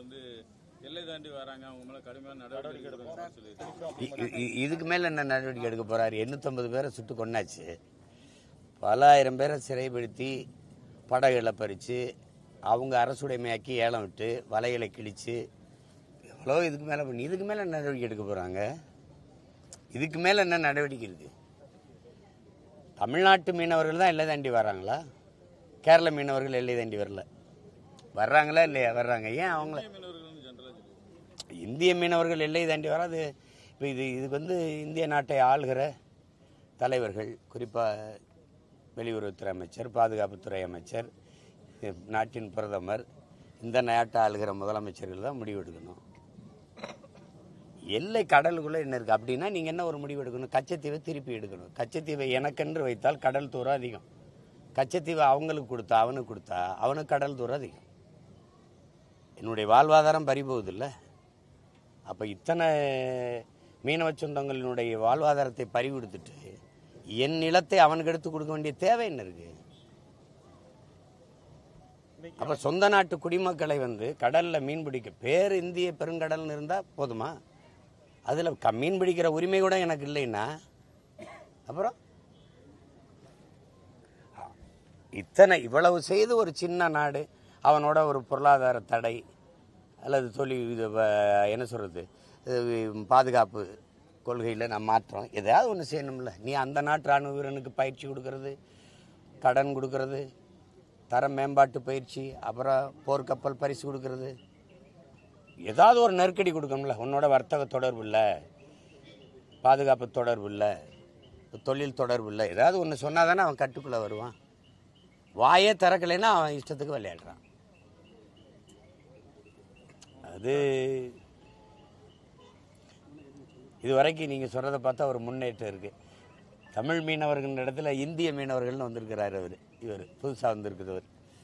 வந்து எல்லை தாண்டி வராங்க அவங்க மேல கடுமையான நடவடிக்கை எடுக்கணும்னு சொல்லிட்டு இ- இ- இதுக்கு மேல என்ன நடவடிக்கை எடுக்க போறாரு எண்ணூத்தொன்பது பேரை சுட்டு கொண்டாச்சு பல ஆயிரம் பேரை சிறைப்படுத்தி படகுகளை பறித்து அவங்க அரசுடைமையாக்கி ஏலம் விட்டு வலைகளை கிழிச்சு எவ்வளோ இதுக்கு மேலே பண்ணி இதுக்கு மேலே என்ன நடவடிக்கை எடுக்க போகிறாங்க இதுக்கு மேலே என்ன நடவடிக்கை இருக்குது தமிழ்நாட்டு மீனவர்கள் தான் எல்லை தாண்டி வராங்களா கேரள மீனவர்கள் எல்லை தாண்டி வரல வர்றாங்களா இல்லையா வர்றாங்க ஏன் அவங்கள மீனவர்கள் வந்து ஜென்ரலா சொல்லுவாங்க இந்திய மீனவர்கள் எல்லை தாண்டி வராது இப்போ இது இதுக்கு வந்து இந்திய நாட்டை ஆளுகிற தலைவர்கள் குறிப்பாக வெளியுறவுத்துறை அமைச்சர் பாதுகாப்புத்துறை அமைச்சர் இ- நாட்டின் பிரதமர் இந்த நாட்டை ஆளுகிற முதலமைச்சர்கள் தான் முடிவெடுக்கணும் எல்லை கடலுக்குள்ளே என்ன இருக்குது அப்படின்னா நீங்கள் என்ன ஒரு முடிவு எடுக்கணும் கச்சத்தீவை திருப்பி எடுக்கணும் கச்சத்தீவை எனக்கென்று வைத்தால் கடல் தூரம் அதிகம் கச்சத்தீவை அவங்களுக்கு கொடுத்தா அவனுக்கு கொடுத்தா அவனுக்கு கடல் தூரம் அதிகம் என்னுடைய வாழ்வாதாரம் பறிபோகுதில்ல அப்போ இத்தனை மீனவ சொந்தங்களினுடைய வாழ்வாதாரத்தை பறி கொடுத்துட்டு என் நிலத்தை அவனுக்கு எடுத்து கொடுக்க வேண்டிய தேவை என்ன இருக்கு அப்ப சொந்த நாட்டு குடிமக்களை வந்து கடல்ல மீன் பிடிக்க பேர் இந்திய பெருங்கடல்னு இருந்தா போதுமா அதுல க- மீன் பிடிக்கிற உரிமை கூட எனக்கு இல்லைன்னா அப்புறம் இத்தனை இவ்வளவு செய்து ஒரு சின்ன நாடு அவனோட ஒரு பொருளாதார தடை அல்லது தொழில் இது வ- என்ன சொல்கிறது பாதுகாப்பு கொள்கையில் நான் மாற்றம் எதையாவது ஒன்று செய்யணும்ல நீ அந்த நாட்டு ராணுவ வீரனுக்கு பயிற்சி கொடுக்கறது கடன் கொடுக்கறது தர மேம்பாட்டு பயிற்சி அப்புறம் போர்க்கப்பல் பரிசு கொடுக்கறது ஏதாவது ஒரு நெருக்கடி கொடுக்கணும்ல உன்னோட வர்த்தக தொடர்பு இல்லை பாதுகாப்பு தொடர்பு இல்லை தொழில் தொடர்பு இல்லை ஏதாவது ஒன்று சொன்னால் தானே அவன் கட்டுக்குள்ளே வருவான் வாயே திறக்கலைன்னா அவன் இஷ்டத்துக்கு விளையாடுறான் அது இது வரைக்கும் நீங்கள் சொல்கிறத பார்த்தா ஒரு முன்னேற்றம் இருக்குது தமிழ் மீனவர்கள் இடத்துல இந்திய மீனவர்கள்னு வந்திருக்கிறார் அவர் இவர் புதுசாக வந்திருக்கிறவர்